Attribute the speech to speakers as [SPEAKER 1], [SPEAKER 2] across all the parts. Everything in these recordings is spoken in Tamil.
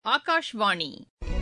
[SPEAKER 1] ஆகாஷ்வாணி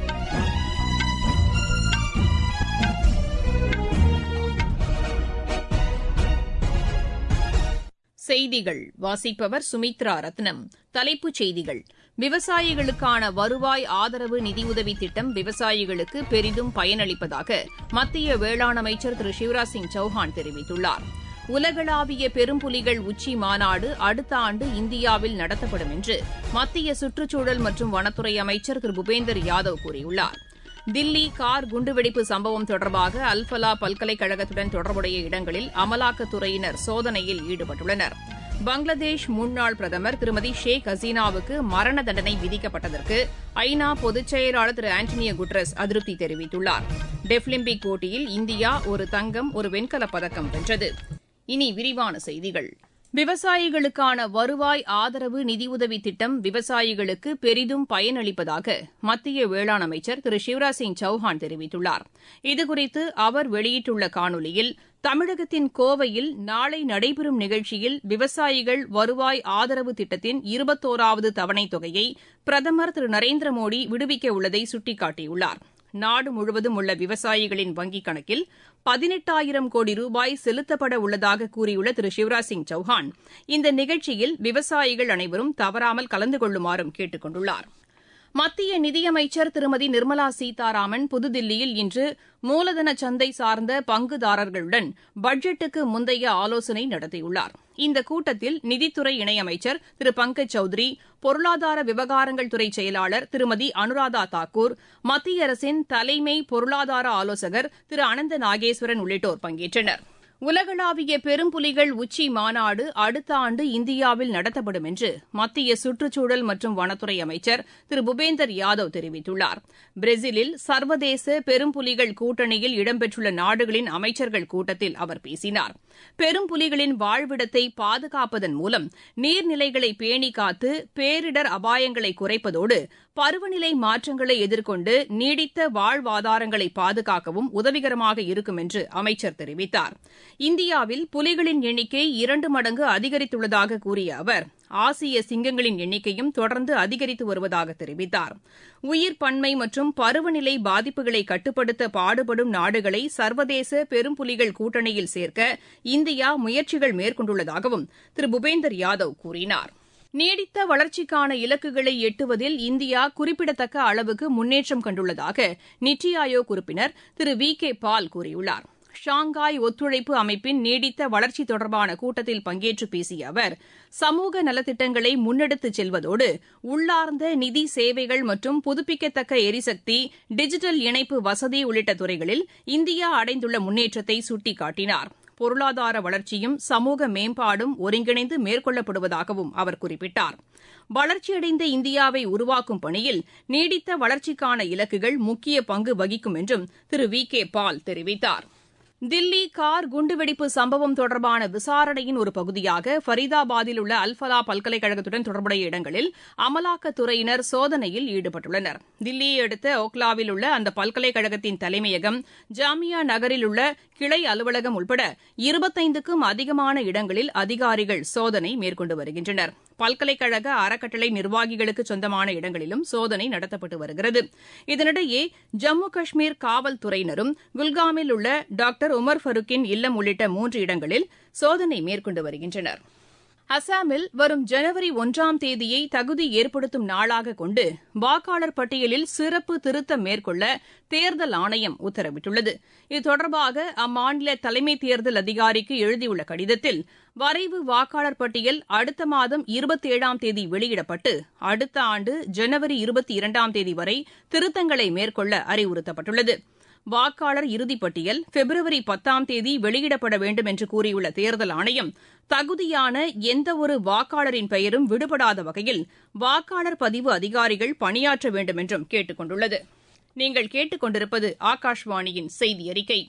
[SPEAKER 1] செய்திகள் வாசிப்பவர் சுமித்ரா ரத்னம் தலைப்புச் செய்திகள் விவசாயிகளுக்கான வருவாய் ஆதரவு நிதியுதவி திட்டம் விவசாயிகளுக்கு பெரிதும் பயனளிப்பதாக மத்திய வேளாண் அமைச்சர் திரு சிவராஜ் சிங் சௌஹான் தெரிவித்துள்ளார் உலகளாவிய பெரும்புலிகள் உச்சி மாநாடு அடுத்த ஆண்டு இந்தியாவில் நடத்தப்படும் என்று மத்திய சுற்றுச்சூழல் மற்றும் வனத்துறை அமைச்சர் திரு பூபேந்தர் யாதவ் கூறியுள்ளார் தில்லி கார் குண்டுவெடிப்பு சம்பவம் தொடர்பாக அல்பலா பல்கலைக்கழகத்துடன் தொடர்புடைய இடங்களில் அமலாக்கத்துறையினர் சோதனையில் ஈடுபட்டுள்ளனர் பங்களாதேஷ் முன்னாள் பிரதமர் திருமதி ஷேக் ஹசீனாவுக்கு மரண தண்டனை விதிக்கப்பட்டதற்கு ஐநா பொதுச் செயலாளர் திரு ஆண்டனியோ குட்ரஸ் அதிருப்தி தெரிவித்துள்ளார் டெஃபிலிம்பிக் போட்டியில் இந்தியா ஒரு தங்கம் ஒரு வெண்கலப் பதக்கம் வென்றது இனி விரிவான செய்திகள் விவசாயிகளுக்கான வருவாய் ஆதரவு நிதியுதவி திட்டம் விவசாயிகளுக்கு பெரிதும் பயனளிப்பதாக மத்திய வேளாண் அமைச்சர் திரு சிவராஜ் சிங் சௌஹான் தெரிவித்துள்ளார் இதுகுறித்து அவர் வெளியிட்டுள்ள காணொலியில் தமிழகத்தின் கோவையில் நாளை நடைபெறும் நிகழ்ச்சியில் விவசாயிகள் வருவாய் ஆதரவு திட்டத்தின் இருபத்தோராவது தவணைத் தொகையை பிரதமர் திரு நரேந்திர மோடி விடுவிக்க உள்ளதை சுட்டிக்காட்டியுள்ளார் நாடு முழுவதும் உள்ள விவசாயிகளின் வங்கிக் கணக்கில் பதினெட்டாயிரம் கோடி ரூபாய் செலுத்தப்பட உள்ளதாக கூறியுள்ள திரு சிவராஜ் சிங் சௌஹான் இந்த நிகழ்ச்சியில் விவசாயிகள் அனைவரும் தவறாமல் கலந்து கொள்ளுமாறும் கேட்டுக் கொண்டுள்ளார் மத்திய நிதியமைச்சர் திருமதி நிர்மலா சீதாராமன் புதுதில்லியில் இன்று மூலதன சந்தை சார்ந்த பங்குதாரர்களுடன் பட்ஜெட்டுக்கு முந்தைய ஆலோசனை நடத்தியுள்ளார் இந்த கூட்டத்தில் நிதித்துறை இணையமைச்சர் திரு பங்கஜ் சௌத்ரி பொருளாதார விவகாரங்கள் துறை செயலாளர் திருமதி அனுராதா தாக்கூர் மத்திய அரசின் தலைமை பொருளாதார ஆலோசகர் திரு அனந்த நாகேஸ்வரன் உள்ளிட்டோர் பங்கேற்றனர் உலகளாவிய பெரும்புலிகள் உச்சி மாநாடு அடுத்த ஆண்டு இந்தியாவில் நடத்தப்படும் என்று மத்திய சுற்றுச்சூழல் மற்றும் வனத்துறை அமைச்சர் திரு பூபேந்தர் யாதவ் தெரிவித்துள்ளார் பிரேசிலில் சர்வதேச பெரும்புலிகள் கூட்டணியில் இடம்பெற்றுள்ள நாடுகளின் அமைச்சர்கள் கூட்டத்தில் அவர் பேசினார் பெரும்புலிகளின் வாழ்விடத்தை பாதுகாப்பதன் மூலம் நீர்நிலைகளை பேணி காத்து பேரிடர் அபாயங்களை குறைப்பதோடு பருவநிலை மாற்றங்களை எதிர்கொண்டு நீடித்த வாழ்வாதாரங்களை பாதுகாக்கவும் உதவிகரமாக இருக்கும் என்று அமைச்சர் தெரிவித்தார் இந்தியாவில் புலிகளின் எண்ணிக்கை இரண்டு மடங்கு அதிகரித்துள்ளதாக கூறிய அவர் ஆசிய சிங்கங்களின் எண்ணிக்கையும் தொடர்ந்து அதிகரித்து வருவதாக தெரிவித்தார் உயிர் பன்மை மற்றும் பருவநிலை பாதிப்புகளை கட்டுப்படுத்த பாடுபடும் நாடுகளை சர்வதேச பெரும்புலிகள் கூட்டணியில் சேர்க்க இந்தியா முயற்சிகள் மேற்கொண்டுள்ளதாகவும் திரு பூபேந்தர் யாதவ் கூறினார் நீடித்த வளர்ச்சிக்கான இலக்குகளை எட்டுவதில் இந்தியா குறிப்பிடத்தக்க அளவுக்கு முன்னேற்றம் கண்டுள்ளதாக நித்தி ஆயோக் உறுப்பினர் திரு வி கே பால் கூறியுள்ளார் ஷாங்காய் ஒத்துழைப்பு அமைப்பின் நீடித்த வளர்ச்சி தொடர்பான கூட்டத்தில் பங்கேற்று பேசிய அவர் சமூக நலத்திட்டங்களை முன்னெடுத்துச் செல்வதோடு உள்ளார்ந்த நிதி சேவைகள் மற்றும் புதுப்பிக்கத்தக்க எரிசக்தி டிஜிட்டல் இணைப்பு வசதி உள்ளிட்ட துறைகளில் இந்தியா அடைந்துள்ள முன்னேற்றத்தை சுட்டிக்காட்டினார் பொருளாதார வளர்ச்சியும் சமூக மேம்பாடும் ஒருங்கிணைந்து மேற்கொள்ளப்படுவதாகவும் அவர் குறிப்பிட்டார் வளர்ச்சியடைந்த இந்தியாவை உருவாக்கும் பணியில் நீடித்த வளர்ச்சிக்கான இலக்குகள் முக்கிய பங்கு வகிக்கும் என்றும் திரு வி கே பால் தெரிவித்தார் தில்லி கார் குண்டுவெடிப்பு சம்பவம் தொடர்பான விசாரணையின் ஒரு பகுதியாக ஃபரீதாபாத்தில் உள்ள அல்பலா பல்கலைக்கழகத்துடன் தொடர்புடைய இடங்களில் அமலாக்கத்துறையினர் சோதனையில் ஈடுபட்டுள்ளனர் தில்லியை அடுத்த ஓக்லாவில் உள்ள அந்த பல்கலைக்கழகத்தின் தலைமையகம் ஜாமியா நகரில் உள்ள கிளை அலுவலகம் உட்பட இருபத்தைந்துக்கும் அதிகமான இடங்களில் அதிகாரிகள் சோதனை மேற்கொண்டு வருகின்றனர் பல்கலைக்கழக அறக்கட்டளை நிர்வாகிகளுக்கு சொந்தமான இடங்களிலும் சோதனை நடத்தப்பட்டு வருகிறது இதனிடையே ஜம்மு காஷ்மீர் காவல்துறையினரும் குல்காமில் உள்ள டாக்டர் உமர் ஃபருக்கின் இல்லம் உள்ளிட்ட மூன்று இடங்களில் சோதனை மேற்கொண்டு வருகின்றனர் அசாமில் வரும் ஜனவரி ஒன்றாம் தேதியை தகுதி ஏற்படுத்தும் நாளாக கொண்டு வாக்காளர் பட்டியலில் சிறப்பு திருத்தம் மேற்கொள்ள தேர்தல் ஆணையம் உத்தரவிட்டுள்ளது இது தொடர்பாக அம்மாநில தலைமை தேர்தல் அதிகாரிக்கு எழுதியுள்ள கடிதத்தில் வரைவு வாக்காளர் பட்டியல் அடுத்த மாதம் இருபத்தி ஏழாம் தேதி வெளியிடப்பட்டு அடுத்த ஆண்டு ஜனவரி இருபத்தி இரண்டாம் தேதி வரை திருத்தங்களை மேற்கொள்ள அறிவுறுத்தப்பட்டுள்ளது வாக்காளர் இறுதிப்பட்டியல் பிப்ரவரி பத்தாம் தேதி வெளியிடப்பட வேண்டும் என்று கூறியுள்ள தேர்தல் ஆணையம் தகுதியான எந்தவொரு வாக்காளரின் பெயரும் விடுபடாத வகையில் வாக்காளர் பதிவு அதிகாரிகள் பணியாற்ற வேண்டும் என்றும் கேட்டுக் கொண்டுள்ளது நீங்கள் கேட்டுக்கொண்டிருப்பது ஆகாஷ்வாணியின் செய்தி அறிக்கை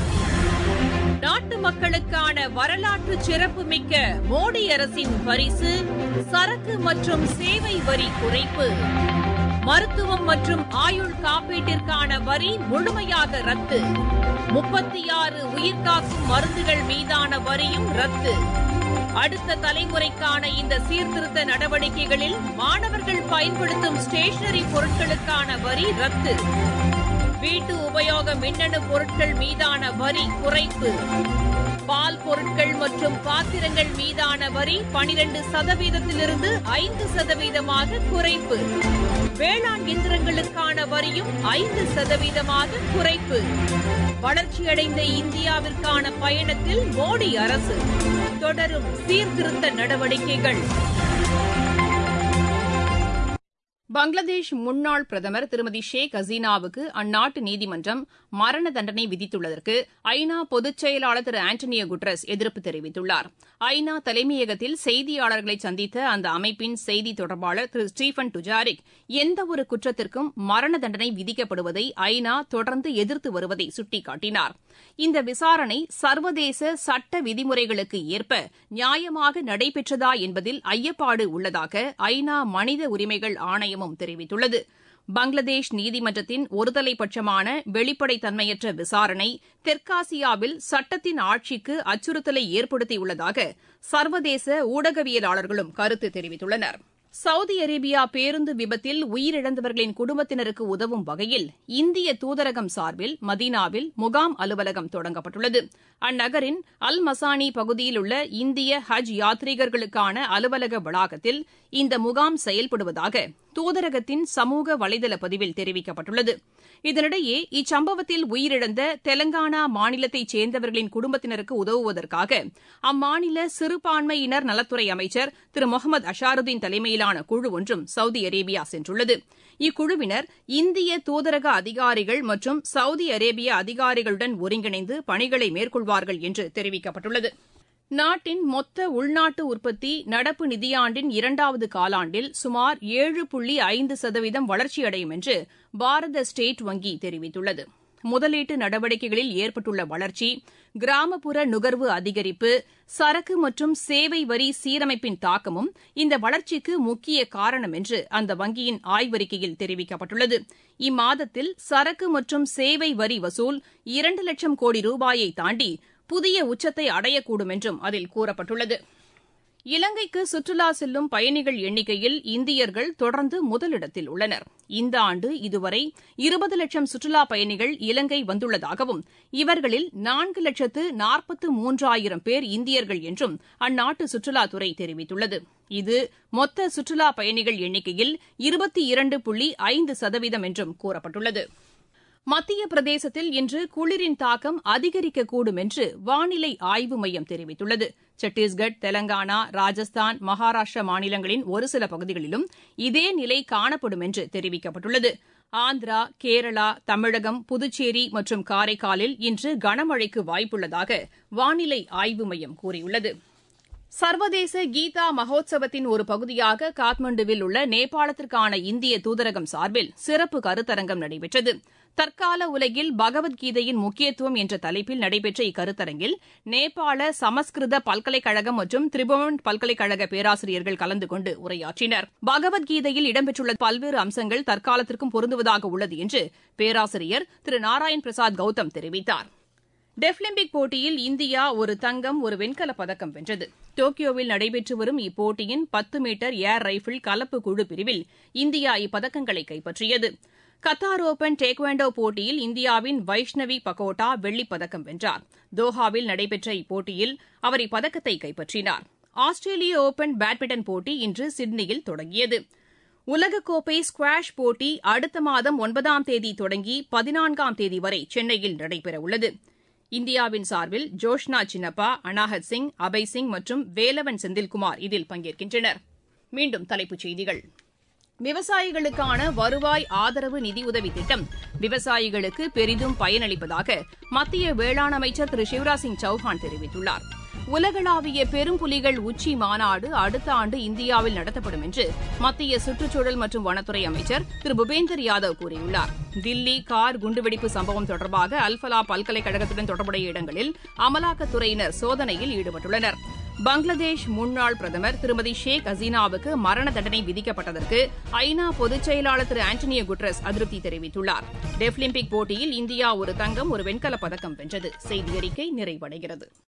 [SPEAKER 1] நாட்டு மக்களுக்கான வரலாற்று சிறப்புமிக்க மோடி அரசின் பரிசு சரக்கு மற்றும் சேவை வரி குறைப்பு மருத்துவம் மற்றும் ஆயுள் காப்பீட்டிற்கான வரி முழுமையாக ரத்து முப்பத்தி ஆறு உயிர்காக்கும் மருந்துகள் மீதான வரியும் ரத்து அடுத்த தலைமுறைக்கான இந்த சீர்திருத்த நடவடிக்கைகளில் மாணவர்கள் பயன்படுத்தும் ஸ்டேஷனரி பொருட்களுக்கான வரி ரத்து வீட்டு உபயோக மின்னணு பொருட்கள் மீதான வரி குறைப்பு பால் பொருட்கள் மற்றும் பாத்திரங்கள் மீதான வரி பனிரெண்டு சதவீதத்திலிருந்து ஐந்து சதவீதமாக குறைப்பு வேளாண் இயந்திரங்களுக்கான வரியும் ஐந்து சதவீதமாக குறைப்பு வளர்ச்சியடைந்த இந்தியாவிற்கான பயணத்தில் மோடி அரசு தொடரும் சீர்திருத்த நடவடிக்கைகள் பங்களாதேஷ் முன்னாள் பிரதமர் திருமதி ஷேக் ஹசீனாவுக்கு அந்நாட்டு நீதிமன்றம் மரண தண்டனை விதித்துள்ளதற்கு ஐநா பொதுச் செயலாளர் திரு ஆண்டனியோ குட்ரஸ் எதிர்ப்பு தெரிவித்துள்ளார் ஐநா தலைமையகத்தில் செய்தியாளர்களை சந்தித்த அந்த அமைப்பின் செய்தி தொடர்பாளர் திரு ஸ்டீபன் டுஜாரிக் எந்தவொரு குற்றத்திற்கும் மரண தண்டனை விதிக்கப்படுவதை ஐநா தொடர்ந்து எதிர்த்து வருவதை சுட்டிக்காட்டினார் இந்த விசாரணை சர்வதேச சட்ட விதிமுறைகளுக்கு ஏற்ப நியாயமாக நடைபெற்றதா என்பதில் ஐயப்பாடு உள்ளதாக ஐநா மனித உரிமைகள் ஆணையமும் தெரிவித்துள்ளது பங்களாதேஷ் நீதிமன்றத்தின் ஒருதலைபட்சமான வெளிப்படைத்தன்மையற்ற விசாரணை தெற்காசியாவில் சட்டத்தின் ஆட்சிக்கு அச்சுறுத்தலை ஏற்படுத்தியுள்ளதாக சர்வதேச ஊடகவியலாளர்களும் கருத்து தெரிவித்துள்ளனா் சவுதி அரேபியா பேருந்து விபத்தில் உயிரிழந்தவர்களின் குடும்பத்தினருக்கு உதவும் வகையில் இந்திய தூதரகம் சார்பில் மதீனாவில் முகாம் அலுவலகம் தொடங்கப்பட்டுள்ளது அந்நகரின் அல் மசானி பகுதியில் உள்ள இந்திய ஹஜ் யாத்ரீகர்களுக்கான அலுவலக வளாகத்தில் இந்த முகாம் செயல்படுவதாக தூதரகத்தின் சமூக வலைதள பதிவில் தெரிவிக்கப்பட்டுள்ளது இதனிடையே இச்சம்பவத்தில் உயிரிழந்த தெலங்கானா மாநிலத்தைச் சேர்ந்தவர்களின் குடும்பத்தினருக்கு உதவுவதற்காக அம்மாநில சிறுபான்மையினர் நலத்துறை அமைச்சர் திரு முகமது அஷாருதீன் தலைமையிலான குழு ஒன்றும் சவுதி அரேபியா சென்றுள்ளது இக்குழுவினர் இந்திய தூதரக அதிகாரிகள் மற்றும் சவுதி அரேபிய அதிகாரிகளுடன் ஒருங்கிணைந்து பணிகளை மேற்கொள்வார்கள் என்று தெரிவிக்கப்பட்டுள்ளது நாட்டின் மொத்த உள்நாட்டு உற்பத்தி நடப்பு நிதியாண்டின் இரண்டாவது காலாண்டில் சுமார் ஏழு புள்ளி ஐந்து சதவீதம் வளர்ச்சியடையும் என்று பாரத ஸ்டேட் வங்கி தெரிவித்துள்ளது முதலீட்டு நடவடிக்கைகளில் ஏற்பட்டுள்ள வளர்ச்சி கிராமப்புற நுகர்வு அதிகரிப்பு சரக்கு மற்றும் சேவை வரி சீரமைப்பின் தாக்கமும் இந்த வளர்ச்சிக்கு முக்கிய காரணம் என்று அந்த வங்கியின் ஆய்வறிக்கையில் தெரிவிக்கப்பட்டுள்ளது இம்மாதத்தில் சரக்கு மற்றும் சேவை வரி வசூல் இரண்டு லட்சம் கோடி ரூபாயை தாண்டி புதிய உச்சத்தை அடையக்கூடும் என்றும் அதில் கூறப்பட்டுள்ளது இலங்கைக்கு சுற்றுலா செல்லும் பயணிகள் எண்ணிக்கையில் இந்தியர்கள் தொடர்ந்து முதலிடத்தில் உள்ளனர் இந்த ஆண்டு இதுவரை இருபது லட்சம் சுற்றுலா பயணிகள் இலங்கை வந்துள்ளதாகவும் இவர்களில் நான்கு லட்சத்து நாற்பத்து மூன்றாயிரம் பேர் இந்தியர்கள் என்றும் அந்நாட்டு சுற்றுலாத்துறை தெரிவித்துள்ளது இது மொத்த சுற்றுலா பயணிகள் எண்ணிக்கையில் இருபத்தி இரண்டு புள்ளி ஐந்து சதவீதம் என்றும் கூறப்பட்டுள்ளது மத்திய பிரதேசத்தில் இன்று குளிரின் தாக்கம் அதிகரிக்கக்கூடும் என்று வானிலை ஆய்வு மையம் தெரிவித்துள்ளது சத்தீஸ்கட் தெலங்கானா ராஜஸ்தான் மகாராஷ்டிரா மாநிலங்களின் ஒரு சில பகுதிகளிலும் இதே நிலை காணப்படும் என்று தெரிவிக்கப்பட்டுள்ளது ஆந்திரா கேரளா தமிழகம் புதுச்சேரி மற்றும் காரைக்காலில் இன்று கனமழைக்கு வாய்ப்புள்ளதாக வானிலை ஆய்வு மையம் கூறியுள்ளது சர்வதேச கீதா மகோத்சவத்தின் ஒரு பகுதியாக காத்மண்டுவில் உள்ள நேபாளத்திற்கான இந்திய தூதரகம் சார்பில் சிறப்பு கருத்தரங்கம் நடைபெற்றது தற்கால உலகில் பகவத்கீதையின் முக்கியத்துவம் என்ற தலைப்பில் நடைபெற்ற இக்கருத்தரங்கில் நேபாள சமஸ்கிருத பல்கலைக்கழகம் மற்றும் திரிபுவன் பல்கலைக்கழக பேராசிரியர்கள் கலந்து கொண்டு உரையாற்றினர் பகவத்கீதையில் இடம்பெற்றுள்ள பல்வேறு அம்சங்கள் தற்காலத்திற்கும் பொருந்துவதாக உள்ளது என்று பேராசிரியர் திரு நாராயண் பிரசாத் கௌதம் தெரிவித்தார் டெஃபிலிம்பிக் போட்டியில் இந்தியா ஒரு தங்கம் ஒரு வெண்கலப் பதக்கம் வென்றது டோக்கியோவில் நடைபெற்று வரும் இப்போட்டியின் பத்து மீட்டர் ஏர் ரைபிள் கலப்பு குழு பிரிவில் இந்தியா இப்பதக்கங்களை கைப்பற்றியது கத்தார் ஓபன் டேக்வாண்டோ போட்டியில் இந்தியாவின் வைஷ்ணவி பகோட்டா வெள்ளிப் பதக்கம் வென்றார் தோஹாவில் நடைபெற்ற இப்போட்டியில் அவர் இப்பதக்கத்தை கைப்பற்றினார் ஆஸ்திரேலிய ஓபன் பேட்மிண்டன் போட்டி இன்று சிட்னியில் தொடங்கியது உலகக்கோப்பை ஸ்குவாஷ் போட்டி அடுத்த மாதம் ஒன்பதாம் தேதி தொடங்கி பதினான்காம் தேதி வரை சென்னையில் நடைபெறவுள்ளது இந்தியாவின் சார்பில் ஜோஷ்னா சின்னப்பா அனாஹத் சிங் அபய் சிங் மற்றும் வேலவன் செந்தில்குமார் இதில் பங்கேற்கின்றனர் மீண்டும் தலைப்புச் செய்திகள் விவசாயிகளுக்கான வருவாய் ஆதரவு நிதியுதவி திட்டம் விவசாயிகளுக்கு பெரிதும் பயனளிப்பதாக மத்திய வேளாண் அமைச்சர் திரு சிவராஜ் சிங் சௌஹான் தெரிவித்துள்ளார் உலகளாவிய பெரும்புலிகள் உச்சி மாநாடு அடுத்த ஆண்டு இந்தியாவில் நடத்தப்படும் என்று மத்திய சுற்றுச்சூழல் மற்றும் வனத்துறை அமைச்சர் திரு பூபேந்தர் யாதவ் கூறியுள்ளார் தில்லி கார் குண்டுவெடிப்பு சம்பவம் தொடர்பாக அல்பலா பல்கலைக்கழகத்துடன் தொடர்புடைய இடங்களில் அமலாக்கத்துறையினர் சோதனையில் ஈடுபட்டுள்ளனர் பங்களாதேஷ் முன்னாள் பிரதமர் திருமதி ஷேக் ஹசீனாவுக்கு மரண தண்டனை விதிக்கப்பட்டதற்கு ஐநா பொதுச் செயலாளர் திரு ஆண்டனியோ குட்ரஸ் அதிருப்தி தெரிவித்துள்ளார் டெஃபிலிம்பிக் போட்டியில் இந்தியா ஒரு தங்கம் ஒரு வெண்கலப் பதக்கம் வென்றது செய்தியறிக்கை நிறைவடைகிறது